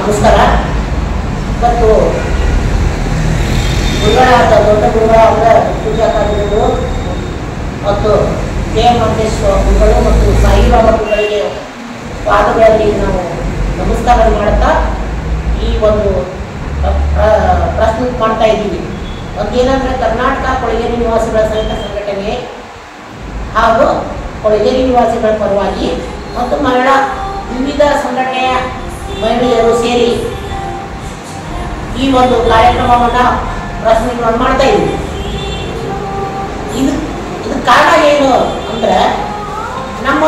ನಮಸ್ಕಾರ ಇವತ್ತು ಗುರುಗಳಾದ ದೊಡ್ಡ ಗುರುಗಳಾದ ಪೂಜಾಕಾರ್ಯಗಳು ಮತ್ತು ಕೆ ಮಂತೇಶ್ವರ ಗುರುಗಳು ಮತ್ತು ಸಾಯಿಬಾಬಾ ಗುರುಗಳಿಗೆ ಪಾದಗಳಲ್ಲಿ ನಾವು ನಮಸ್ಕಾರ ಮಾಡುತ್ತಾ ಈ ಒಂದು ಪ್ರ- ಪ್ರ- ಪ್ರಶ್ನೆ ಮಾಡ್ತಾ ಇದ್ದೀವಿ ಒಂದೇನಂದ್ರೆ ಕರ್ನಾಟಕ ಕೊಳಗೇರಿ ನಿವಾಸಿಗಳ ಸಂಘ ಸಂಘಟನೆ ಹಾಗೂ ಕೊಳಗೇರಿ ನಿವಾಸಿಗಳ ಪರವಾಗಿ ಮತ್ತು ಮಹಿಳಾ ವಿವಿಧ ಸಂಘಟನೆಯ ಮಹಿಳೆಯರು ಸೇರಿ ಈ ಒಂದು ಕಾರ್ಯಕ್ರಮವನ್ನು ಪ್ರಶ್ನೆಗಳನ್ನು ಮಾಡ್ತಾ ಇದ್ದೀವಿ ಇದು ಇದಕ್ಕೆ ಕಾರಣ ಏನು ಅಂದ್ರೆ ನಮ್ಮ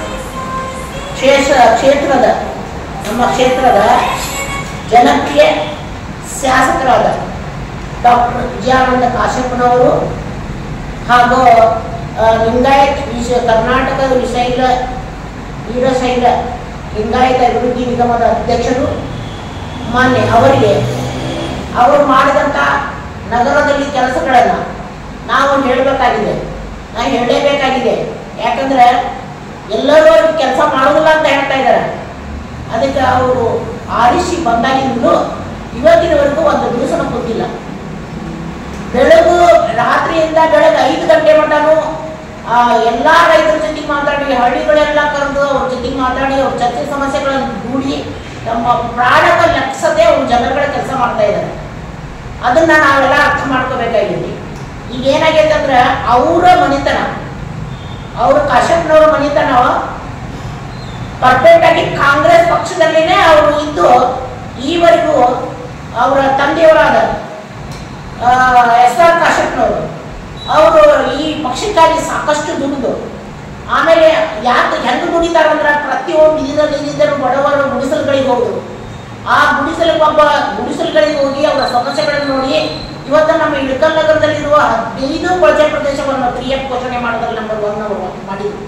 ಕ್ಷೇತ್ರ ಕ್ಷೇತ್ರದ ನಮ್ಮ ಕ್ಷೇತ್ರದ ಜನಪ್ರಿಯ ಶಾಸಕರಾದ ಡಾಕ್ಟರ್ ವಿಜಯಾನಂದ ಕಾಶ್ಯಪ್ಪನವರು ಹಾಗೂ ಆ, ಲಿಂಗಾಯತ್ ವಿಷ ಕರ್ನಾಟಕದ ವಿಷೈಲ ವೀರಶೈಲ ಲಿಂಗಾಯತ ಅಭಿವೃದ್ಧಿ ನಿಗಮದ ಅಧ್ಯಕ್ಷರು ಮಾನ್ಯ ಅವರಿಗೆ ಅವರು ಮಾಡಿದಂಥ ನಗರದಲ್ಲಿ ಕೆಲಸಗಳನ್ನು ನಾವು ಹೇಳಬೇಕಾಗಿದೆ ನಾವು ಹೇಳಲೇಬೇಕಾಗಿದೆ ಯಾಕಂದ್ರೆ ಎಲ್ಲರೂ ಕೆಲಸ ಮಾಡೋದಿಲ್ಲ ಅಂತ ಹೇಳ್ತಾ ಇದ್ದಾರೆ ಅದಕ್ಕೆ ಅವರು ಆರಿಸಿ ಬಂದಾಗಿಂದಲೂ ಇವತ್ತಿನವರೆಗೂ ಒಂದು ದಿವಸನೂ ಗೊತ್ತಿಲ್ಲ ಬೆಳಗು ರಾತ್ರಿಯಿಂದ ಬೆಳಗ್ಗೆ ಐದು ಗಂಟೆ ಮಟನು ಆ, ಎಲ್ಲಾ ರೈತರ ಜೊತೆಗೆ ಮಾತಾಡಿ ಹಳ್ಳಿಗಳೆಲ್ಲ ಕರೆದು ಅವ್ರ ಜೊತೆಗೆ ಮಾತಾಡಿ ಅವ್ರ ಚರ್ಚೆ ಸಮಸ್ಯೆಗಳನ್ನು ದೂಡಿ ತಮ್ಮ ಪ್ರಾಣದ ಲಕ್ಷತೆ ಅವ್ರ ಜನಗಳ ಕೆಲಸ ಮಾಡ್ತಾ ಇದ್ದಾರೆ ಅದನ್ನ ನಾವೆಲ್ಲ ಅರ್ಥ ಮಾಡ್ಕೋಬೇಕಾಗಿದೆ ಈಗ ಏನಾಗೈತೆ ಅಂದ್ರೆ ಅವರ ಮನಿತನ ಅವ್ರ ಕಾಶ್ಯಪ್ನವ್ರ ಮನಿತನ ಪರ್ಫೆಕ್ಟ್ ಆಗಿ ಕಾಂಗ್ರೆಸ್ ಪಕ್ಷದಲ್ಲಿನೇ ಅವರು ಇದ್ದು ಈವರೆಗೂ ಅವರ ತಂದೆಯವರಾದ ಎಸ್ ಆರ್ ಕಾಶ್ಯಪ್ನವರು ಅವರು ಈ ಪಕ್ಷಕ್ಕಾಗಿ ಸಾಕಷ್ಟು ದುಡಿದು ಆಮೇಲೆ ಯಾಕೆ ಹೆಂಗೆ ದುಡಿತಾರಂದ್ರೆ ಪ್ರತಿಯೊಂದು ಇದರಲ್ಲಿ ಇದ್ದರು ಬಡವರು ಗುಡಿಸಲುಗಳಿಗೆ ಹೋಗುದು ಆ ಗುಡಿಸಲಿಗೆ ಒಬ್ಬ ಗುಡಿಸಲುಗಳಿಗೆ ಹೋಗಿ ಅವರ ಸಮಸ್ಯೆಗಳನ್ನು ನೋಡಿ ಇವತ್ತು ನಮ್ಮ ಇಳಕಲ್ ನಗರದಲ್ಲಿರುವ ಹದಿನೈದು ಕೊಳಚೆ ಪ್ರದೇಶವನ್ನು ತ್ರೀ ಎಫ್ ಘೋಷಣೆ ಮಾಡೋದ್ರಲ್ಲಿ ನಂಬರ್ ಒನ್ ಅವರು ಮಾಡಿದ್ರು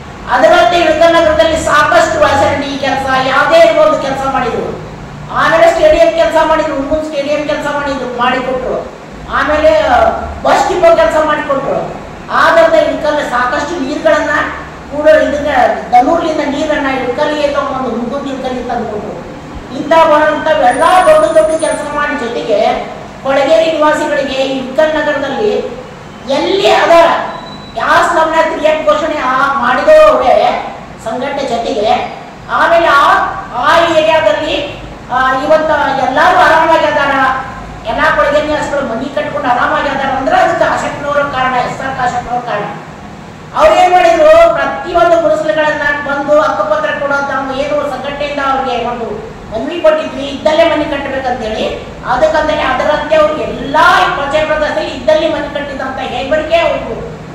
ಅದರಂತೆ ಇಳಕಲ್ ನಗರದಲ್ಲಿ ಸಾಕಷ್ಟು ವಾಸಂಡಿ ಕೆಲಸ ಯಾವುದೇ ಇರ್ಬೋದು ಕೆಲಸ ಮಾಡಿದ್ರು ಆಮೇಲೆ ಸ್ಟೇಡಿಯಂ ಕೆಲಸ ಮಾಡಿದ್ರು ಹುಡುಗನ್ ಸ್ಟೇಡಿಯಂ ಕೆಲಸ ಮಾಡಿದ್ರು ಮಾಡಿಕೊಟ್ರು ಆಮೇಲೆ ಬಸ್ ಡಿಪೋ ಕೆಲಸ ಮಾಡಿಕೊಟ್ರು ಆದಂತ ಇಳಕಲ್ ಸಾಕಷ್ಟು ನೀರುಗಳನ್ನ ಕೂಡ ಇದನ್ನ ದನೂರ್ಲಿಂದ ನೀರನ್ನ ಇಳಕಲ್ಲಿಗೆ ತಗೊಂಡು ಹುಡುಗನ್ ಇಳಕಲ್ಲಿ ತಂದುಕೊಟ್ರು ಇಂಥ ಎಲ್ಲ ದೊಡ್ಡ ದೊಡ್ಡ ಕೆಲಸ ಮಾಡಿ ಜೊತೆಗೆ ಕೊಳಗೇರಿ ನಿವಾಸಿಗಳಿಗೆ ಈ ಇಳಕಲ್ ನಗರದಲ್ಲಿ ಎಲ್ಲಿ ಅದ ಯಾವ ಸ್ಲಮ್ನ ಕ್ರಿಯೇಟ್ ಘೋಷಣೆ ಆ ಮಾಡಿದವರೇ ಸಂಘಟನೆ ಜೊತೆಗೆ ಆಮೇಲೆ ಆ ಆ ಏರಿಯಾದಲ್ಲಿ ಆ, ಇವತ್ತ ಎಲ್ಲರೂ ಆರಾಮಾಗಿ ಅದಾರ ಎಲ್ಲ ಕೊಳಗೆ ನಿವಾಸಿಗಳು ಮನಿ ಕಟ್ಕೊಂಡು ಆರಾಮಾಗಿ ಅದಾರ ಅಂದ್ರೆ ಅದಕ್ಕೆ ಆಸಕ್ತಿನವರ ಕಾರಣ ಎಸ್ ಆರ್ ಕಾಶಪ್ಪನವ್ರ ಕಾರಣ ಅವ್ರು ಏನ್ ಮಾಡಿದ್ರು ಪ್ರತಿಯೊಂದು ಗುಡಿಸಲುಗಳನ್ನ ಬಂದು ಹಕ್ಕುಪತ್ರ ಕೊಡೋದು ನಾವು ಏನು ಸಂಘಟನೆಯಿಂದ ಅವ್ರಿಗೆ ಒಂದು ಮನವಿ ಕೊಟ್ಟಿದ್ವಿ ಇದ್ದಲ್ಲೇ ಮನೆ ಕಟ್ಟಬೇಕಂತೇಳಿ ಅದಕ್ಕಂತೇಳಿ ಅದರಂತೆ ಅವ್ರಿಗೆ ಎಲ್ಲಾ ಪ್ರಜೆ ಪ್ರದೇಶದಲ್ಲಿ ಇದ್ದಲ್ಲಿ ಮನೆ ಕಟ್ಟಿದಂತ ಹೆಗ್ಬರಿಕೆ ಅವ್ರು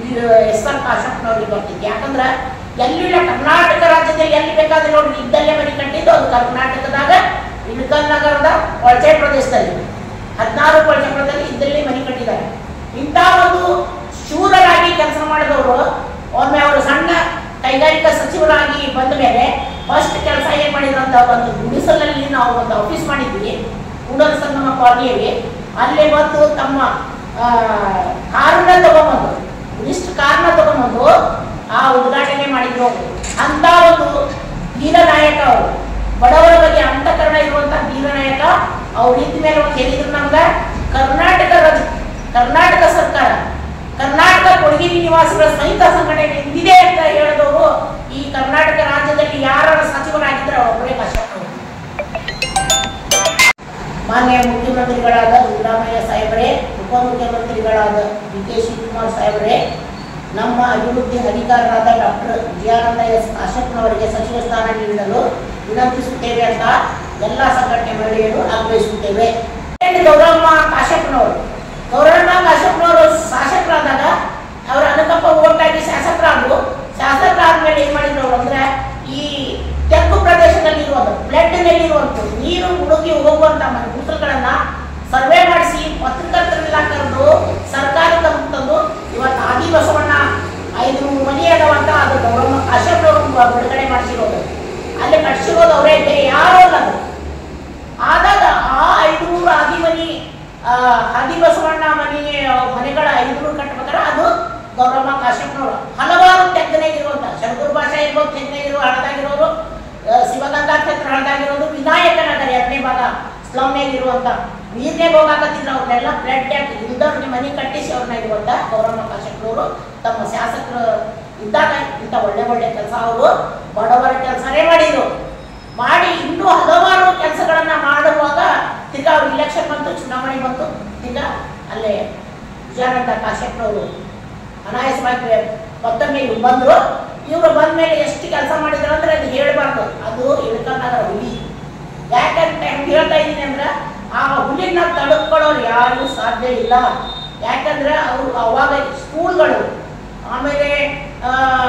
ಎಸ್ ಆರ್ ಕಾಶಪ್ಪನವ್ರಿಗೆ ಬರ್ತಿದ್ದೆ ಯಾಕಂದ್ರೆ ಎಲ್ಲಿಲ್ಲ ಕರ್ನಾಟಕ ರಾಜ್ಯದಲ್ಲಿ ಎಲ್ಲಿ ಬೇಕಾದ್ರೆ ನೋಡ್ರಿ ಇದ್ದಲ್ಲೇ ಮನೆ ಕಟ್ಟಿದ್ದು ಅದು ಕರ್ನಾಟಕದಾಗ ಇಳಕಲ್ ನಗರದ ಕೊಳಚೆ ಪ್ರದೇಶದಲ್ಲಿ ಹದಿನಾರು ಕೊಳಚೆ ಪ್ರದೇಶದಲ್ಲಿ ಇದ್ದಲ್ಲಿ ಮನೆ ಕಟ್ಟಿದ್ದಾರೆ ಇಂಥ ಒಂದು ಶೂರರಾಗಿ ಕೆಲಸ ಮಾಡಿದವರು ಒಮ್ಮೆ ಅವರು ಸಣ್ಣ ಕೈಗಾರಿಕಾ ಸಚಿವರಾಗಿ ಬಂದ ಮೇಲೆ ಫಸ್ಟ್ ಕೆಲಸ ಏನ್ ಮಾಡಿದ್ರು ಅಂತ ಒಂದು ಗುಡಿಸಲಲ್ಲಿ ನಾವು ಒಂದು ಆಫೀಸ್ ಮಾಡಿದ್ವಿ ಕೂಡಲ ಸಂಗಮ ಕಾಲನಿಯಲ್ಲಿ ಅಲ್ಲಿ ಬಂದು ತಮ್ಮ ಆ, ಕಾರನ್ನ ತಗೊಂಬಂದು ಇಷ್ಟು ಕಾರಣ ತಗೊಂಬಂದು ಆ ಉದ್ಘಾಟನೆ ಮಾಡಿದ್ರು ಅವ್ರು. ಅಂತ ಒಂದು ವೀರನಾಯಕ ಅವರು ಬಡವರ ಬಗ್ಗೆ ಅಂತಃಕರಣ ಇರುವಂತ ವೀರನಾಯಕ ಅವ್ರು ಇದ್ದ ಮೇಲೆ ಒಂದು ಹೇಳಿದ್ರು ನಮ್ಗ ಕರ್ನಾಟಕ ರಾಜ್ಯ ಕರ್ನಾಟಕ ಸರ್ಕಾರ ಕರ್ನಾಟಕ ಕೊಡಗಿರಿ ನಿವಾಸಿಗಳ ಸಹಿತ ಸಂಘಟನೆ ಇಂದಿದೆ ಅಂತ ಹೇಳಿದವರು ಈ ಕರ್ನಾಟಕ ರಾಜ್ಯದಲ್ಲಿ ಯಾರ ಸಚಿವರಾಗಿದ್ರೆ ಒಬ್ಬರೇ ಕಶ್ಯಪ್ ಅವರು. ಮಾನ್ಯ ಮುಖ್ಯಮಂತ್ರಿಗಳಾದ ಸಿದ್ದರಾಮಯ್ಯ ಸಾಹೇಬರೇ ಉಪಮುಖ್ಯಮಂತ್ರಿಗಳಾದ ಡಿ ಕೆ ಶಿವಕುಮಾರ್ ಸಾಹೇಬರೇ ನಮ್ಮ ಅಭಿವೃದ್ಧಿ ಅಧಿಕಾರರಾದ ಡಾಕ್ಟರ್ ವಿಜಯಾನಂದ ಎಸ್ ಕಾಶ್ಯಪ್ನವರಿಗೆ ಸಚಿವ ಸ್ಥಾನ ನೀಡಲು ವಿನಂತಿಸುತ್ತೇವೆ ಅಂತ ಎಲ್ಲ ಸಂಘಟನೆ ಮಹಿಳೆಯರು ಆಗ್ರಹಿಸುತ್ತೇವೆ ಗೌರಮ್ಮ ಕಾಶ್ಯಪ್ನವರು ಗೌರಮ್ಮ ಕಾಶ್ಯಪ್ನವರು ಶಾಸಕರಾದಾಗ ಅವರ ಅನುಕಂಪ ಓಟಾಗಿ ಶಾಸಕರಾದ್ರು ಶಾಸಕರಾದ್ಮೇಲೆ ಏನ್ ಮಾಡಿದ್ರು ಅವ್ರು ಅಂದ್ರೆ ಈ ಕೆಂಪು ಪ್ರದೇಶದಲ್ಲಿ ಇರುವಂತ ಬ್ಲಡ್ ನಲ್ಲಿ ಇರುವಂತ ನೀರು ಹುಡುಗಿ ಹೋಗುವಂತ ಗುಡಿಸಲುಗಳನ್ನ ಸರ್ವೆ ಮಾಡಿಸಿ ಪತ್ರಕರ್ತರೆಲ್ಲ ಕರೆದು ಸರ್ಕಾರದ ತಂದು ಇವತ್ತು ಆದಿ ಬಸವಣ್ಣ ಐದು ಮನೆ ಅದಾವಂತ ಅದು ಗೌರಮ್ಮ ಕಾಶ್ಯಪ್ ಅವರು ಬಿಡುಗಡೆ ಮಾಡಿಸಿರೋದು ಅಲ್ಲಿ ಕಟ್ಸಿರೋದು ಅವರೇ ಬೇರೆ ಯಾರೋ ಅಲ್ಲ ಅದು ಆದಾಗ ಆ ಐದುನೂರು ಆದಿಮನಿ ಆ, ಆದಿಬಸವಣ್ಣ ಮನೆ ಮನೆಗಳ ಐದುನೂರು ಕಟ್ಬೇಕಾದ್ರೆ ಅದು ಗೌರಮ್ಮ ಕಾಶ್ಯಪ್ನವರು ಹಲವಾರು ತೆಗ್ಗನೆಗಿರುವಂತ ಶಂಕರ್ ಭಾಷಾ ಇರ್ಬೋದು ತೆಗ್ಗನೆಗಿರುವ ಹಳದಾಗಿರೋರು ಆ, ಶಿವಗಂಗಾ ಕ್ಷೇತ್ರ ಹಳದಾಗಿರೋದು ವಿನಾಯಕ ನಗರ ಎರಡನೇ ಭಾಗ ಸ್ಲಮ್ನಾಗ ಇರುವಂತ ನೀರ್ನಾಗ ಹೋಗಾಕತ್ತಿದ್ರು ಅವ್ರನ್ನೆಲ್ಲ ಬ್ಲಡ್ ಟ್ಯಾಂಕ್ ಇಲ್ದವ್ರಿಗೆ ಮನೆ ಕಟ್ಟಿಸಿ ಅವ್ರನ್ನ ಇರುವಂತ ಗೌರಮ್ಮ ಕಾಶಪ್ಪನವರು ತಮ್ಮ ಶಾಸಕರು ಇದ್ದಾಗ ಇಂಥ ಒಳ್ಳೆ ಒಳ್ಳೆ ಕೆಲಸ ಅವರು ಬಡವರ ಕೆಲಸನೇ ಮಾಡಿದ್ರು ಮಾಡಿ ಇನ್ನೂ ಹಲವಾರು ಕೆಲಸಗಳನ್ನ ಮಾಡುವಾಗ ತಿರ್ಗಾ ಅವ್ರು ಇಲೆಕ್ಷನ್ ಬಂತು ಚುನಾವಣೆ ಬಂತು ತಿರ್ಗಾ ಅಲ್ಲೇ ವಿಜಯಾನಂದ ಕಾಶ್ಯಪ್ನವರು ಅನಾಯಾಸವಾಗಿ ಮತ್ತೊಮ್ಮೆ ಇವ್ರು ಬಂದ್ರು ಇವರು ಬಂದ ಮೇಲೆ ಎಷ್ಟು ಕೆಲಸ ಮಾಡಿದ್ರು ಅಂದ್ರೆ ಅದು ಹೇಳ್ಬಾರ್ದು ಅದು ಇಳ್ಕಲ್ನಗರ ಹುಲಿ ಯಾಕಂತ ಹೆಂಗ್ ಹೇಳ್ತಾ ಇದ್ದೀನಿ ಅಂದ್ರೆ ಆ ಹುಲಿನ ತಡೆದುಕೊಳ್ಳೋರು ಯಾರು ಸಾಧ್ಯ ಇಲ್ಲ ಯಾಕಂದ್ರೆ ಅವರು ಅವಾಗ ಸ್ಕೂಲ್ಗಳು ಆಮೇಲೆ ಆ,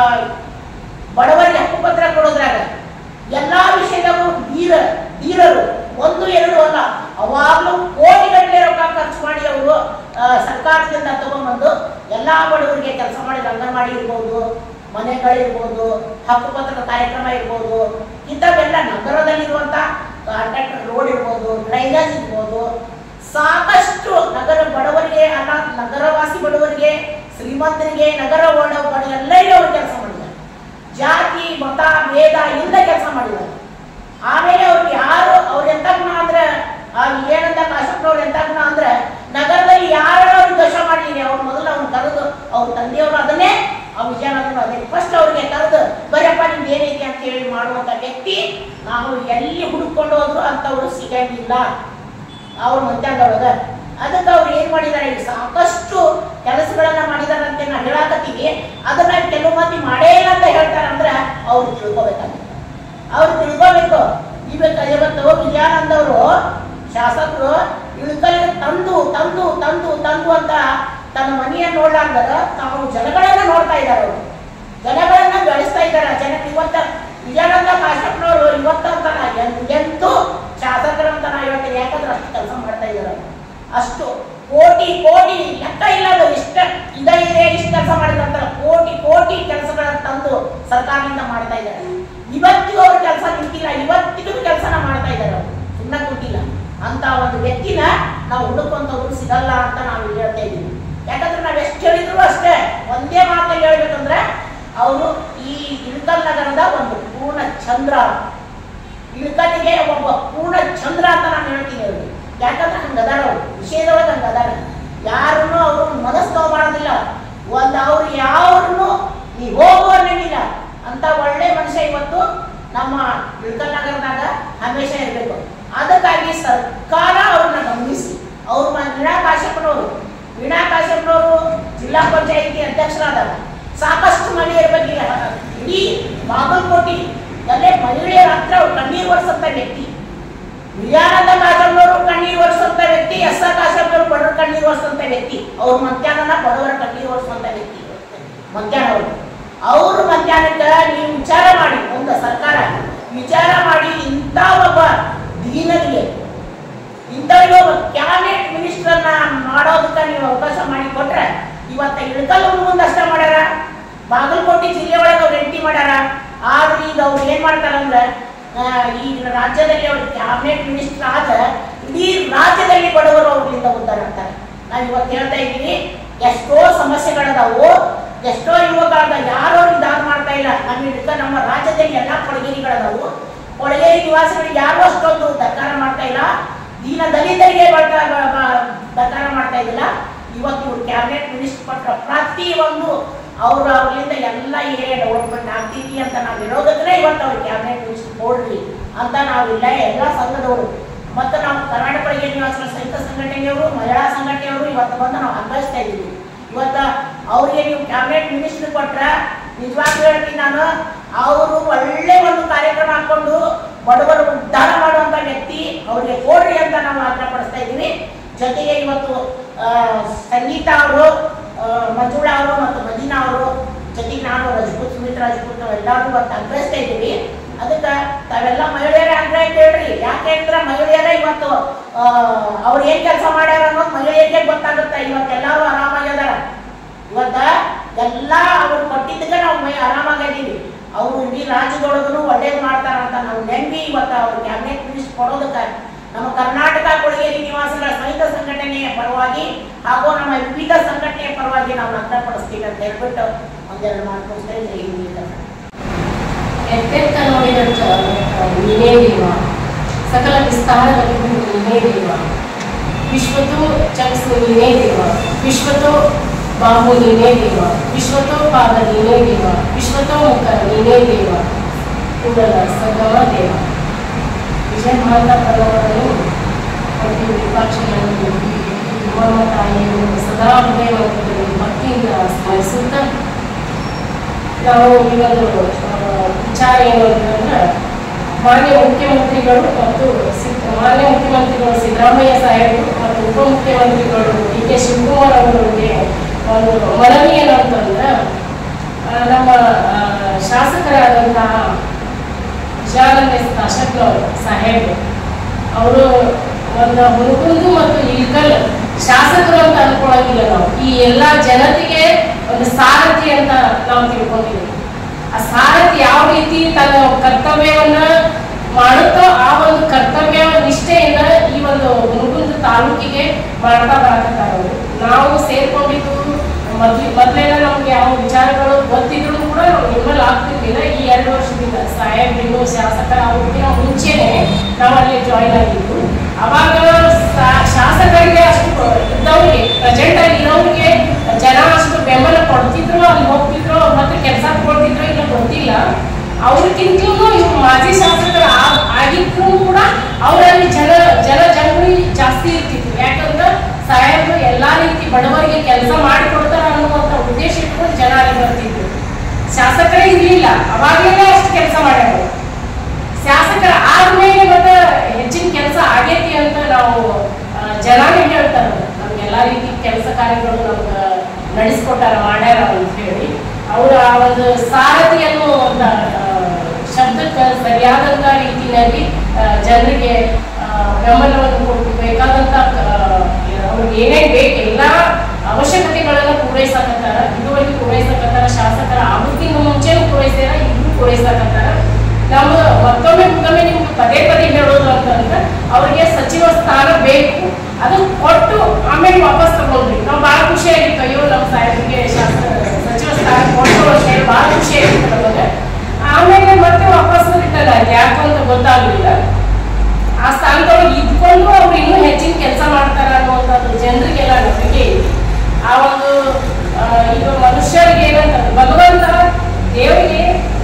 ಬಡವರಿಗೆ ಹಕ್ಕುಪತ್ರ ಕೊಡೋದ್ರಾಗ ಎಲ್ಲಾ ವಿಷಯದಾಗೂ ಧೀರ ಧೀರರು ಒಂದು ಎರಡು ಅಲ್ಲ ಅವಾಗಲೂ ಕೋಟಿಗಟ್ಟಲೆ ರೊಕ್ಕ ಖರ್ಚು ಮಾಡಿ ಅವರು ಸರ್ಕಾರದಿಂದ ತಗೊಂಡ್ಬಂದು ಎಲ್ಲಾ ಬಡವರಿಗೆ ಕೆಲಸ ಮಾಡಿದ ಅಂಗನವಾಡಿ ಇರ್ಬೋದು ಮನೆಗಳಿರ್ಬೋದು ಹಕ್ಕುಪತ್ರದ ಕಾರ್ಯಕ್ರಮ ಇರ್ಬೋದು ಇಂಥವೆಲ್ಲ ನಗರದಲ್ಲಿರುವಂತ ಕಾಂಟ್ರಾಕ್ಟರ್ ರೋಡ್ ಇರ್ಬೋದು ಡ್ರೈನೇಜ್ ಇರ್ಬೋದು ಸಾಕಷ್ಟು ನಗರ ಬಡವರಿಗೆ ಅಲ್ಲ ನಗರವಾಸಿ ಬಡವರಿಗೆ ಶ್ರೀಮಂತರಿಗೆ ನಗರ ಒಳ ಬಡ ಎಲ್ಲರಿಗೂ ಅವರು ಕೆಲಸ ಮಾಡಿದ್ದಾರೆ ಜಾತಿ ಮತ ಭೇದ ಇಲ್ಲದೆ ಕೆಲಸ ಮಾಡಿದ್ದಾರೆ ಆಮೇಲೆ ಅವ್ರು ಯಾರು ಅವ್ರು ಎಂತ ಗುಣ ಅಂದ್ರೆ ಆ ಏನಂತ ಕಾಶಪ್ಪನವ್ರು ಎಂತ ಗುಣ ಅಂದ್ರೆ ನಗರದಲ್ಲಿ ಯಾರು ಅವ್ರು ದೋಷ ಮಾಡಿರಿ ಅವ್ರು ಮೊದಲು ಅವ್ನು ಕರೆದು ಅವ್ರ ತಂದೆಯವರು ಅದನ್ನೇ ಆ ವಿಜಯನಗರ ಅದೇ ಫಸ್ಟ್ ಅವ್ರಿಗೆ ಕರೆದು ಬರಪ್ಪ ನಿಮ್ದು ಏನೈತಿ ಅಂತ ಹೇಳಿ ಮಾಡುವಂತ ವ್ಯಕ್ತಿ ನಾವು ಎಲ್ಲಿ ಹುಡುಕೊಂಡು ಹೋದ್ರು ಅಂತವ್ರು ಸಿಗಂಗಿಲ್ಲ ಅವ್ರ ಮಧ್ಯಾಹ್ನದೊಳಗ ಅದಕ್ಕೆ ಅವ್ರು ಏನ್ ಮಾಡಿದ್ದಾರೆ ಈಗ ಸಾಕಷ್ಟು ಕೆಲಸಗಳನ್ನ ಮಾಡಿದಾರೆ ಅಂತ ನಾವು ಹೇಳಾಕತ್ತೀವಿ ಅದನ್ನ ಕೆಲವು ಮಂದಿ ಮಾಡೇ ಇಲ್ಲ ಅಂತ ಹೇಳ್ತಾರೆ ಅಂದ್ರೆ ಅವ್ರು ತಿಳ್ಕೊಬೇಕಾಗುತ್ತೆ ಅವ್ರು ತಿಳ್ಕೊಬೇಕು ಇವತ್ತು ಇವತ್ತು ವಿಜಯಾನಂದ ಅವರು ಶಾಸಕರು ಇಳ್ಕಲ್ ತಂದು ತಂದು ತಂದು ತಂದು ಅಂತ ತನ್ನ ಮನೆಯ ನೋಡ್ಲಾರ್ದರ ತಾವು ಜನಗಳನ್ನ ನೋಡ್ತಾ ಇದ್ದಾರೆ ಅವರು ಜನಗಳನ್ನ ಬೆಳೆಸ್ತಾ ಇದ್ದಾರೆ ಜನಕ್ಕೆ ಇವತ್ತ ವಿಜಯಾನಂದ ಕಾಶ್ಯಪ್ನವರು ಇವತ್ತಂತ ನಾ ಎನ್- ಎಂತೂ ಶಾಸಕರಂತ ನಾ ಹೇಳ್ತೀನಿ ಯಾಕಂದ್ರೆ ಅಷ್ಟು ಕೆಲಸ ಮಾಡ್ತಾ ಇದ್ದಾರೆ ಅವ್ರು. ಅಷ್ಟು ಕೋಟಿ ಕೋಟಿ ಲೆಕ್ಕ ಇಲ್ಲ ಅದು ಇಷ್ಟ ಇದ ಇದೆ ಇಷ್ಟು ಕೆಲಸ ಮಾಡಿದಂತ ಕೋಟಿ ಕೋಟಿ ಕೆಲಸಗಳನ್ನ ತಂದು ಸರ್ಕಾರದಿಂದ ಮಾಡ್ತಾ ಇದ್ದಾರೆ ಇವತ್ತಿಗೂ ಅವ್ರ ಕೆಲಸ ನಿಂತಿಲ್ಲ ಇವತ್ತಿಗೂ ಕೆಲಸನ ಮಾಡ್ತಾ ಇದ್ದಾರೆ ಅವರು ಸುಮ್ಮನೆ ಕೂತಿಲ್ಲ ಅಂತ ಒಂದು ವ್ಯಕ್ತಿನ ನಾವು ಹುಡುಕೊಂತವ್ರು ಸಿಗಲ್ಲ ಅಂತ ನಾವು ಇಲ್ಲಿ ಹೇಳ್ತಾ ಇದ್ದೀವಿ ಯಾಕಂದ್ರೆ ನಾವ್ ಎಷ್ಟು ಹೇಳಿದ್ರು ಅಷ್ಟೇ ಒಂದೇ ಮಾತಲ್ಲಿ ಹೇಳ್ಬೇಕಂದ್ರೆ ಅವರು ಈ ಇಳ್ಕಲ್ ನಗರದ ಒಂದು ಪೂರ್ಣ ಚಂದ್ರ ಇಳ್ಕಲ್ಲಿಗೆ ಒಬ್ಬ ಪೂರ್ಣ ಚಂದ್ರ ಅಂತ ನಾನು ಹೇಳ್ತೀನಿ ಅವ್ರಿಗೆ ಯಾಕಂದ್ರೆ ಹಂಗ ಅದಾರ ಅವ್ರು ವಿಷಯದೊಳಗೆ ಹಂಗ ಅದಾರ ಯಾರನ್ನು ಅವರು ಮನಸ್ಸು ಮಾಡೋದಿಲ್ಲ ಒಂದು ಅವ್ರು ಯಾವ್ರನ್ನು ನೀ ಹೋಗು ಅನ್ನಂಗಿಲ್ಲ ಅಂತ ಒಳ್ಳೆ ಮನುಷ್ಯ ಇವತ್ತು ನಮ್ಮ ಇಳ್ಕಲ್ ನಗರದಾಗ ಹಮೇಶ ಇರಬೇಕು ಅದಕ್ಕಾಗಿ ಸರ್ಕಾರ ಅವ್ರನ್ನ ಗಮನಿಸಿ ಅವ್ರ ಮ- ವೀಣಾ ಕಾಶ್ಯಪ್ಪನವರು ವೀಣಾ ಕಾಶ್ಯಪ್ಪನವರು ಜಿಲ್ಲಾ ಪಂಚಾಯಿತಿ ಅಧ್ಯಕ್ಷರಾದಾಗ ಸಾಕಷ್ಟು ಮಹಿಳೆಯರ ಬಗ್ಗೆ ಇಡೀ ಬಾಗಲಕೋಟಿ ಎಲ್ಲೇ ಮಹಿಳೆಯರ ಹತ್ರ ಅವ್ರು ಕಣ್ಣೀರು ಒರೆಸಂತ ವ್ಯಕ್ತಿ ವಿಜಯಾನಂದ ಕಾಶಪ್ಪನವರು ಕಣ್ಣೀರು ಒರೆಸಂತ ವ್ಯಕ್ತಿ ಎಸ್ ಆರ್ ಕಾಶಪ್ಪನವರು ಬಡವರ ಕಣ್ಣೀರು ಒರೆಸಂತ ವ್ಯಕ್ತಿ ಅವ್ರ ಮಧ್ಯಾಹ್ನ ಬಡವರ ಕಣ್ಣೀರು ಒರೆಸುವಂತ ವ್ಯಕ್ತಿ ಮಧ್ಯಾಹ್ನ ಅವರು ಅವ್ರ ಮಧ್ಯಾಹ್ನಕ್ಕೆ ನೀವು ವಿಚಾರ ಮಾಡಿ ಒಂದು ಸರ್ಕಾರ ವಿಚಾರ ಮಾಡಿ ಇಂಥ ಒಬ್ಬ ದೀನರಿಗೆ ಇಂಥವ್ರಿಗೆ ಒಬ್ಬ ಕ್ಯಾಬಿನೆಟ್ ಮಿನಿಸ್ಟರ್ನ ಮಾಡೋದಕ್ಕೆ ನೀವು ಅವಕಾಶ ಮಾಡಿ ಕೊಟ್ರೆ ಇವತ್ತ ಇಳಕಲ್ ಮುಂದಷ್ಟೇ ಮಾಡ್ಯಾರ ಬಾಗಲಕೋಟೆ ಜಿಲ್ಲೆ ಒಳಗೆ ಅವ್ರು ಎಂಟಿ ಮಾಡ್ಯಾರ ಆದ್ರೆ ಈಗ ಅವ್ರು ಏನ್ ಮಾಡ್ತಾರಂದ್ರೆ ಆ, ಈಗ ರಾಜ್ಯದಲ್ಲಿ ಅವ್ರು ಕ್ಯಾಬಿನೆಟ್ ಮಿನಿಸ್ಟರ್ ಆದ ಇಡೀ ರಾಜ್ಯದಲ್ಲಿ ಬಡವರು ಅವ್ರಿಂದ ಉದ್ಧಾರ ಆಗ್ತಾರೆ ನಾವು ಇವತ್ತು ಹೇಳ್ತಾ ಇದ್ದೀವಿ ಎಷ್ಟೋ ಸಮಸ್ಯೆಗಳದಾವು ಎಷ್ಟೋ ಯುವಕರಾದ ಯಾರು ಇದಾದ ಮಾಡ್ತಾ ಇಲ್ಲ ನಮ್ಮ ಇಡ್ಕ ನಮ್ಮ ರಾಜ್ಯದಲ್ಲಿ ಎಲ್ಲಾ ಕೊಳಗೇರಿಗಳದಾವು ಕೊಳಗೇರಿ ನಿವಾಸಿಗಳಿಗೆ ಯಾರು ಅಷ್ಟೊಂದು ಸರ್ಕಾರ ಮಾಡ್ತಾ ಇಲ್ಲ ದೀನ ದಲಿತರಿಗೆ ಬರ್ತಾ ಬ- ಬ- ಸರ್ಕಾರ ಮಾಡ್ತಾ ಇದ್ದಿಲ್ಲ ಇವತ್ತು ಇವ್ರು ಕ್ಯಾಬಿನೆಟ್ ಮಿನಿಸ್ಟರ್ ಕೊಟ್ಟ ಪ್ರತಿ ಒಂದು ಅವ್ರ ಅವ್ರಿಂದ ಎಲ್ಲ ಏರಿಯಾ ಡೆವಲಪ್ಮೆಂಟ್ ಆಗ್ತೈತಿ ಅಂತ ನಾವು ಇರೋದಕ್ಕೆ ಇವತ್ತು ಅವ್ರು ಕ್ಯಾಬಿನೆಟ್ ಮಿನಿಸ್ಟರ್ ಕೊಡ್ರಿ ಅಂತ ನಾವಿಲ್ಲ ಎಲ್ಲ ಸಂಘದವರು ಮತ್ತು ನಾವು ಕರ್ನಾಟಕ ಕೊಳಗೆ ನಿವಾಸಿಗಳ ಸಹಿತ ಸಂಘಟನೆಯವರು ಮಹಿಳಾ ಸಂಘಟನೆಯವರು ಇವತ್ತು ಬಂದು ನಾವು ಅನ್ಭವಿಸ್ತಾ ಇದ್ದೀವಿ ಇವತ್ತ ಅವ್ರಿಗೆ ನೀವು ಕ್ಯಾಬಿನೆಟ್ ಮಿನಿಸ್ಟರ್ ಕೊಟ್ರ ನಿಜವಾಗ್ಲೂ ಹೇಳ್ತೀನಿ ನಾನು ಅವರು ಒಳ್ಳೆ ಒಂದು ಕಾರ್ಯಕ್ರಮ ಹಾಕೊಂಡು ಬಡವರು ಉದ್ಧಾರ ಮಾಡುವಂತ ವ್ಯಕ್ತಿ ಅವ್ರಿಗೆ ಕೊಡ್ರಿ ಅಂತ ನಾವು ಆಗ್ರಹಪಡಿಸ್ತಾ ಇದ್ದೀವಿ ಜೊತೆಗೆ ಇವತ್ತು ಆ, ಸಂಗೀತ ಅವರು ಮಂಜುಳಾ ಅವರು ಮತ್ತು ಮದೀನಾ ಅವರು ಜೊತೆಗೆ ನಾನು ರಜಪೂತ್ ಸುಮಿತ್ ರಾಜಪೂತ್ ನಾವೆಲ್ಲರೂ ಇವತ್ತು ಆಗ್ರಹಿಸ್ತಾ ಇದ್ದೀವಿ ಅದಕ್ಕೆ ತಾವೆಲ್ಲ ಮಹಿಳೆಯರ ಆಗ್ರಹ ಕೇಳ್ರಿ ಯಾಕೆ ಅಂದ್ರೆ ಮಹಿಳೆಯರೇ ಇವತ್ತು ಆ, ಅವ್ರು ಏನ್ ಕೆಲಸ ಮಾಡ್ಯಾರ ಅನ್ನೋದು ಮಹಿಳೆಯರಿಗೆ ಗೊತ್ತಾಗುತ್ತೆ ಇವತ್ತೆಲ್ಲರೂ ಆರಾಮಾಗಿ ಅದಾರ ಇವತ್ತ ಎಲ್ಲ ಅವ್ರು ಕೊಟ್ಟಿದ್ದಕ್ಕೆ ನಾವು ಮೈ ಆರಾಮಾಗಿದ್ದೀವಿ ಅವರು ಇಡೀ ರಾಜ್ಯದೊಳಗೂ ಒಳ್ಳೇದು ಮಾಡ್ತಾರ ಅಂತ ನಾವು ನೆಂಬಿ ಇವತ್ತು ಅವ್ರು ಕ್ಯಾಬಿನೆಟ್ ಮಿನಿಸ್ಟರ್ ಕೊಡೋದಕ್ಕೆ ನಮ್ಮ ಕರ್ನಾಟಕ ಕೊಳಗೇರಿ ನಿವಾಸಿಗಳ ಸಹಿತ ಸಂಘಟನೆಯ ಪರವಾಗಿ ಹಾಗೂ ನಮ್ಮ ವಿವಿಧ ಸಂಘಟನೆಯ ಪರವಾಗಿ ನಾವು ವ್ಯಕ್ತಪಡಿಸ್ತೀವಿ ಅಂತ ಹೇಳ್ಬಿಟ್ಟು ಒಂದೆರಡು ಮಾತು ಮುಗಿಸ್ತಾ ಇದ್ರೆ ಈ ಮೂಲಕ. ಎಟ್ಟೆತ್ತ ನೋಡಿದಂತ ನೀನೇ ದೇವ ಸಕಲ ವಿಸ್ತಾರದಲ್ಲಿ ನೀನೇ ದೇವ ವಿಶ್ವತೋ ಚಕ್ಷು ನೀನೇ ದೇವ ವಿಶ್ವತೋ ಬಾಹು ನೀನೇ ದೇವ ವಿಶ್ವತೋ ಪಾದ ನೀನೇ ದೇವ ವಿಶ್ವತೋ ಮುಖ ನೀನೇ ದೇವ ಕೂಡಲ ಸಗಮ ದೇವ ವಿಜಯ ಮಾತ ಪದವನ್ನು ಪ್ರತಿ ವಿಪಕ್ಷಗಳನ್ನು ನಮ್ಮ ತಾಯಿಯನ್ನು ಸದಾ ಹೃದಯ ಮಟ್ಟದಲ್ಲಿ ಭಕ್ತಿಯಿಂದ ಸ್ಮರಿಸುತ್ತಾ ನಾವು ಈ ಒಂದು ಆ, ವಿಚಾರ ಏನು ಅಂತಂದ್ರೆ ಮಾನ್ಯ ಮುಖ್ಯಮಂತ್ರಿಗಳು ಮತ್ತು ಸಿ- ಮಾನ್ಯ ಮುಖ್ಯಮಂತ್ರಿಗಳು ಸಿದ್ದರಾಮಯ್ಯ ಸಾಹೇಬರು ಮತ್ತು ಉಪಮುಖ್ಯಮಂತ್ರಿಗಳು ಡಿ ಕೆ ಶಿವಕುಮಾರ್ ಅವರಿಗೆ ಒಂದು ಮನವಿ ಏನು ಅಂತಂದ್ರೆ ಆ, ನಮ್ಮ ಆ, ಶಾಸಕರಾದಂತಹ ವಿಜಯಾನಂದ ಎಸ್ ಅಶೋಕ್ನವರು ಸಾಹೇಬರು ಅವರು ಒಂದು ಹುಡುಗುಂದು ಮತ್ತು ಇಲ್ಕಲ್ ಶಾಸಕರು ಅಂತ ಅನ್ಕೊಳಂಗಿಲ್ಲ ನಾವು ಈ ಎಲ್ಲಾ ಜನತೆಗೆ ಒಂದು ಸಾರಥಿ ಅಂತ ನಾವು ತಿಳ್ಕೊಂಡಿದ್ದೀವಿ ಆ ಸಾರಥಿ ಯಾವ ರೀತಿ ತನ್ನ ಕರ್ತವ್ಯವನ್ನ ಮಾಡುತ್ತೋ ಆ ಒಂದು ಕರ್ತವ್ಯ ನಿಷ್ಠೆಯಿಂದ ಈ ಒಂದು ಹುಡುಗುಂದು ತಾಲೂಕಿಗೆ ಮಾಡ್ತಾ ಬರಕತ್ತಾರ ಅವರು ನಾವು ಸೇರ್ಕೊಂಡಿದ್ದು ಮೊದ್ಲು ಮೊದ್ಲೆಲ್ಲ ನಮ್ಗೆ ಯಾವ ವಿಚಾರಗಳು ಗೊತ್ತಿದ್ರು ಕೂಡ ನಾವು ಇನ್ವಾಲ್ವ್ ಆಗ್ತಿರ್ಲಿಲ್ಲ ಈ ಎರಡು ವರ್ಷದಿಂದ ಸಾಹೇಬ್ರಿಗೂ ಶಾಸಕರ ಅವ್ರಿಗಿನ ಮುಂಚೆನೆ ನಾವು ಅಲ್ಲಿ ಜಾಯಿನ್ ಆಗಿದ್ದು ಅವಾಗ ಸಾ- ಶಾಸಕರಿಗೆ ಅಷ್ಟು ಇದ್ದವ್ರಿಗೆ ಪ್ರೆಸೆಂಟ್ ಆಗಿ ಇರೋರಿಗೆ ಜನ ಅಷ್ಟು ಬೆಂಬಲ ಕೊಡ್ತಿದ್ರು ಅಲ್ಲಿ ಹೋಗ್ತಿದ್ರು ಅವ್ರ ಹತ್ರ ಕೆಲಸ ಕೊಡ್ತಿದ್ರು ಇಲ್ಲ ಗೊತ್ತಿಲ್ಲ ಅವ್ರಿಗಿಂತಲೂ ಇವ್ರು ಮಾಜಿ ಶಾಸಕರು ಆ- ಆಗಿದ್ರು ಕೂಡ ಅವರಲ್ಲಿ ಜನ ಜನ ಜಂಗುಳಿ ಜಾಸ್ತಿ ಇರ್ತಿತ್ತು ಯಾಕಂದ್ರೆ ಸಾಹೇಬರು ಎಲ್ಲಾ ರೀತಿ ಬಡವರಿಗೆ ಕೆಲಸ ಮಾಡಿಕೊಡ್ತಾರ ಅನ್ನುವಂತ ಉದ್ದೇಶ ಇಟ್ಕೊಂಡು ಜನ ಅಲ್ಲಿ ಬರ್ತಿದ್ರು ಶಾಸಕರೇ ಇರ್ಲಿಲ್ಲ ಅವಾಗಲೇ ಅಷ್ಟು ಕೆಲಸ ಮಾಡ್ಯಾರ ಶಾಸಕರ ಆದ್ಮೇಲೆ ಮತ್ತೆ ಹೆಚ್ಚಿನ ಕೆಲಸ ಆಗೈತಿ ಅಂತ ನಾವು ಆ, ಜನಾನೇ ಹೇಳ್ತಾರ ನಮ್ಗೆ ಎಲ್ಲಾ ರೀತಿ ಕೆಲಸ ಕಾರ್ಯಗಳು ನಮ್ಗೆ ನಡೆಸ್ಕೊಟ್ಟಾರ ಮಾಡ್ಯಾರ ಅಂತ ಹೇಳಿ ಅವರ ಆ ಒಂದು ಸಾರಥಿ ಅನ್ನೋ ಒಂದು ಆ, ಶಬ್ದಕ್ಕೆ ಸರಿಯಾದಂತ ರೀತಿಯಲ್ಲಿ ಆ, ಜನರಿಗೆ ಆ, ಬೆಂಬಲವನ್ನು ಕೊಟ್ಟು ಬೇಕಾದಂತ ಆ, ಅವ್ರಿಗೆ ಏನೇನ್ ಬೇಕು ಎಲ್ಲಾ ಅವಶ್ಯಕತೆಗಳನ್ನ ಪೂರೈಸಕತ್ತಾರ ಇದುವರೆಗೂ ಪೂರೈಸಕತ್ತಾರ ಶಾಸಕರ ಆವತ್ತಿನ ಮುಂಚೆನೂ ಪೂರೈಸ್ಯಾರ ಈಗಲೂ ಪೂರೈಸಕತ್ತಾರ ನಾವು ಮತ್ತೊಮ್ಮೆ ಮತ್ತೊಮ್ಮೆ ನಿಮ್ಗೆ ಪದೇ ಪದೇ ಹೇಳೋದು ಅಂತಂದ್ರೆ ಅವ್ರಿಗೆ ಸಚಿವ ಸ್ಥಾನ ಬೇಕು ಅದು ಕೊಟ್ಟು ಆಮೇಲೆ ವಾಪಸ್ ತಗೊಂಡ್ರಿ ನಾವು ಭಾಳ ಖುಷಿಯಾಗಿತ್ತು ಅಯ್ಯೋ ನಮ್ಮ ಸಾಹೇಬರಿಗೆ ಶಾಸಕ ಸಚಿವ ಸ್ಥಾನ ಕೊಟ್ಟು ಅಂತ ಹೇಳಿ ಭಾಳ ಖುಷಿಯಾಗಿತ್ತು ನಮಗೆ ಆಮೇಲೆ ಮತ್ತೆ ವಾಪಸ್ ರಿಟರ್ನ್ ಆಯ್ತು ಯಾಕಂತ ಗೊತ್ತಾಗ್ಲಿಲ್ಲ ಆ ಸ್ಥಾನದೊಳಗೆ ಇದ್ಕೊಂಡು ಅವ್ರು ಇನ್ನೂ ಹೆಚ್ಚಿನ ಕೆಲಸ ಮಾಡ್ತಾರ ಅನ್ನುವಂಥದ್ದು ಜನರಿಗೆಲ್ಲ ನಂಬಿಕೆ ಇದೆ ಆ ಒಂದು ಆ, ಈಗ ಮನುಷ್ಯರಿಗೆ ಏನಂತ ಭಗವಂತ ದೇವರಿಗೆ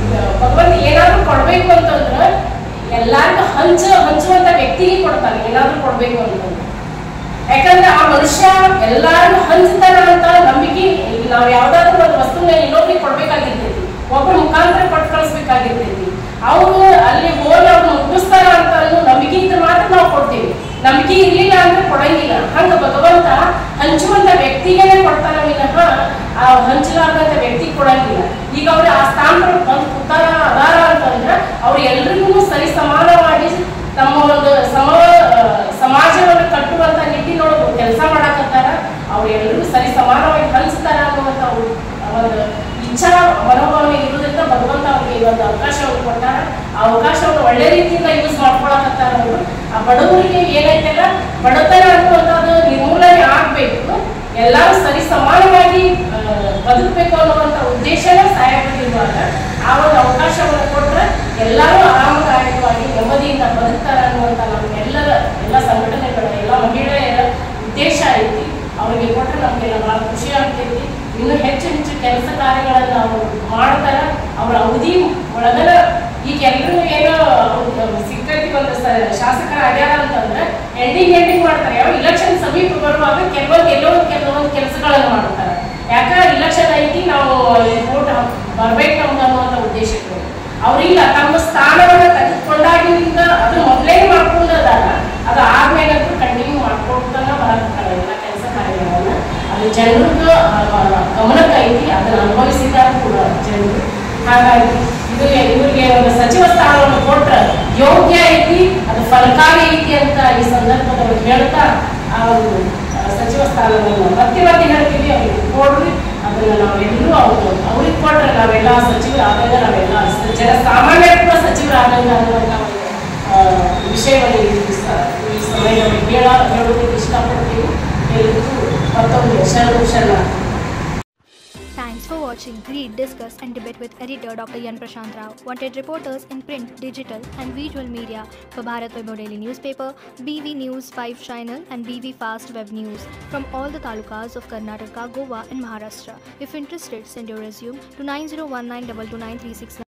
ಭಗವಂತ ಏನಾದ್ರೂ ಕೊಡ್ಬೇಕು ಅಂತಂದ್ರೆ ಎಲ್ಲಾರ್ಗೂ ಹಂಚ ಹಂಚುವಂತ ವ್ಯಕ್ತಿಗೆ ಕೊಡ್ತಾನೆ ಏನಾದ್ರೂ ಕೊಡ್ಬೇಕು ಅಂತಂದ್ರೆ ಯಾಕಂದ್ರೆ ಆ ಮನುಷ್ಯ ಎಲ್ಲಾರ್ಗೂ ಹಂಚ್ತಾನ ಅಂತ ನಂಬಿಕೆ ಈಗ ನಾವು ಯಾವ್ದಾದ್ರು ಒಂದು ವಸ್ತುನ ಇನ್ನೊಬ್ರಿಗೆ ಕೊಡ್ಬೇಕಾಗಿರ್ತೈತಿ ಒಬ್ಬರ ಮುಖಾಂತರ ಕೊಟ್ಟು ಕಳಿಸ್ಬೇಕಾಗಿರ್ತೈತಿ ಅವರು ಅಲ್ಲಿ ಹೋಗಿ ಅವ್ರು ಮುಗಿಸ್ತಾರ ಅಂತ ಅನ್ನೋ ನಂಬಿಕೆ ಇದ್ರೆ ಮಾತ್ರ ನಾವು ಕೊಡ್ತೀವಿ ನಂಬಿಕೆ ಇರ್ಲಿಲ್ಲ ಅಂದ್ರೆ ಕೊಡಂಗಿಲ್ಲ ಹಂಗ ಭಗವಂತ ಹಂಚುವಂತ ವ್ಯಕ್ತಿಗೇನೆ ಕೊಡ್ತಾನ ವಿನಃ ಆ ಹಂಚಲಾರ್ದಂತ ವ್ಯಕ್ತಿ ಕೊಡಂಗಿಲ್ಲ ಈಗ ಅವ್ರು ಆ ಸ್ಥಾನದೊಳಗೆ ಬಂದು ಕೂತಾರ ಅದಾರ ಅಂತಂದ್ರೆ ಅವ್ರು ಎಲ್ರಿಗೂ ಸರಿ ಸಮಾನವಾಗಿ ತಮ್ಮ ಒಂದು ಸಮ ಆ, ಸಮಾಜವನ್ನು ಕಟ್ಟುವಂತ ನಿಟ್ಟಿನೊಳಗೆ ಕೆಲಸ ಮಾಡಕತ್ತಾರ ಅವ್ರು ಎಲ್ರಿಗೂ ಸರಿ ಸಮಾನವಾಗಿ ಹಂಚ್ತಾರ ಅನ್ನುವಂತ ಒಂದು ಒಂದು ಇಚ್ಛಾ ಮನೋಭಾವನೆ ಇರುವುದರಿಂದ ಭಗವಂತ ಅವ್ರಿಗೆ ಈ ಒಂದು ಅವಕಾಶವನ್ನು ಕೊಟ್ಟಾರ ಆ ಅವಕಾಶವನ್ನು ಒಳ್ಳೆ ರೀತಿಯಿಂದ ಯೂಸ್ ಮಾಡ್ಕೊಳಕತ್ತಾರ ಅವರು ಆ ಬಡವರಿಗೆ ಏನೈತೆಲ್ಲ ಬಡತನ ಅನ್ನುವಂಥದ್ದು ನಿರ್ಮೂಲನೆ ಆಗ್ಬೇಕು ಎಲ್ಲರೂ ಸರಿ ಸಮಾನವಾಗಿ ಆ, ಬದುಕಬೇಕು ಅನ್ನುವಂಥ ಉದ್ದೇಶನೇ ಸಾಹೇಬರಿರುವಾಗ ಆ ಒಂದು ಅವಕಾಶವನ್ನು ಕೊಟ್ರೆ ಎಲ್ಲರೂ ಆರಾಮದಾಯಕವಾಗಿ ನೆಮ್ಮದಿಯಿಂದ ಬದುಕ್ತಾರೆ ಅನ್ನುವಂಥ ನಮ್ಮೆಲ್ಲರ ಎಲ್ಲ ಸಂಘಟನೆಗಳ ಎಲ್ಲ ಮಹಿಳೆಯರ ಉದ್ದೇಶ ಐತಿ ಅವರಿಗೆ ಕೊಟ್ಟರೆ ನಮಗೆಲ್ಲ ಭಾಳ ಖುಷಿ ಆಗ್ತೈತಿ ಇನ್ನು ಹೆಚ್ಚು ಹೆಚ್ಚು ಕೆಲಸ ಕಾರ್ಯಗಳನ್ನು ಅವರು ಮಾಡ್ತಾರೆ ಅವರ ಅವಧಿ ಒಳಗನ ಈಗ ಎಲ್ಲರೂ ಏನೋ ಅವ್ರು ಸಿಕ್ಕೈತಿ ಒಂದು ಸ- ಶಾಸಕರ ಆಗ್ಯಾರ ಅಂತಂದ್ರೆ ಎಂಡಿಂಗ್ ಎಂಡಿಂಗ್ ಮಾಡ್ತಾರೆ ಯಾವ ಇಲೆಕ್ಷನ್ ಸಮೀಪ ಬರುವಾಗ ಕೆಲವೊಂದು ಎಲ್ಲೋ ಒಂದು ಕೆಲವೊಂದು ಕೆಲಸಗಳನ್ನು ಮಾಡ್ತಾರೆ ಯಾಕ ಇಲೆಕ್ಷನ್ ಐತಿ ನಾವು ವೋಟ್ ಬರ್ಬೇಕು ನಮ್ಗೆ ಅನ್ನುವಂಥ ಉದ್ದೇಶ ಇಟ್ಕೊಂಡು ಅವ್ರಿಲ್ಲ ತಮ್ಮ ಸ್ಥಾನವನ್ನ ತೆಗೆದುಕೊಂಡಾಗಿನಿಂದ ಅದು ಮೊದಲೇ ಮಾಡ್ಕೊಂಡದಾರ ಅದು ಆದ್ಮೇಲೆ ಅಂತೂ ಕಂಟಿನ್ಯೂ ಮಾಡ್ಕೊಳ್ತಾನೆ ಬರಕ್ಕಾಗಲ್ಲ ಎಲ್ಲ ಕೆಲಸ ಕಾರ್ಯಗಳನ್ನ ಅದು ಜನರಿಗೆ ಗಮನಕ್ಕೆ ಐತಿ ಅದನ್ನ ಅನುಭವಿಸಿದ್ದಾರೆ ಕೂಡ ಜನರು ಹಾಗಾಗಿ ಇದು ಇವರಿಗೆ ಒಂದು ಸಚಿವ ಸ್ಥಾನವನ್ನು ಕೊಟ್ರೆ ಯೋಗ್ಯ ಐತಿ ಅದು ಫಲಕಾರಿ ಐತಿ ಅಂತ ಈ ಸಂದರ್ಭದಲ್ಲಿ ಹೇಳ್ತಾ ಆ ಒಂದು ಆ, ಸಚಿವ ಸ್ಥಾನವನ್ನು ಮತ್ತೆ ಮತ್ತೆ ಹೇಳ್ತೀವಿ ಅವ್ರಿಗೆ ಕೊಡ್ರಿ ಅದನ್ನ ನಾವೆಲ್ಲರೂ ಅವ್ರು ಅವ್ರಿಗೆ ಕೊಟ್ರೆ ನಾವೆಲ್ಲ ಸಚಿವರಾದಾಗ ನಾವೆಲ್ಲ ಜನ ಸಾಮಾನ್ಯ ಕೂಡ ಸಚಿವರಾದಂಗ ಅನ್ನುವಂಥ ಒಂದು ಆ, ವಿಷಯವನ್ನು ಈ ಸ- ಈ ಸಮಯದಲ್ಲಿ ಹೇಳ ಹೇಳೋದಕ್ಕೆ ಇಷ್ಟಪಡ್ತೀವಿ ಎಲ್ಲರಿಗೂ ಮತ್ತೊಂದು ಶರಣ ಶರಣ Thanks for watching, read, discuss, and debate with editor Dr. Yan Prashant Rao. Wanted reporters in print, digital, and visual media for Bharat Vaibhav Daily Newspaper, BV News 5 Channel, and BV Fast Web News from all the talukas of Karnataka, Goa, and Maharashtra. If interested, send your resume to 9019229369.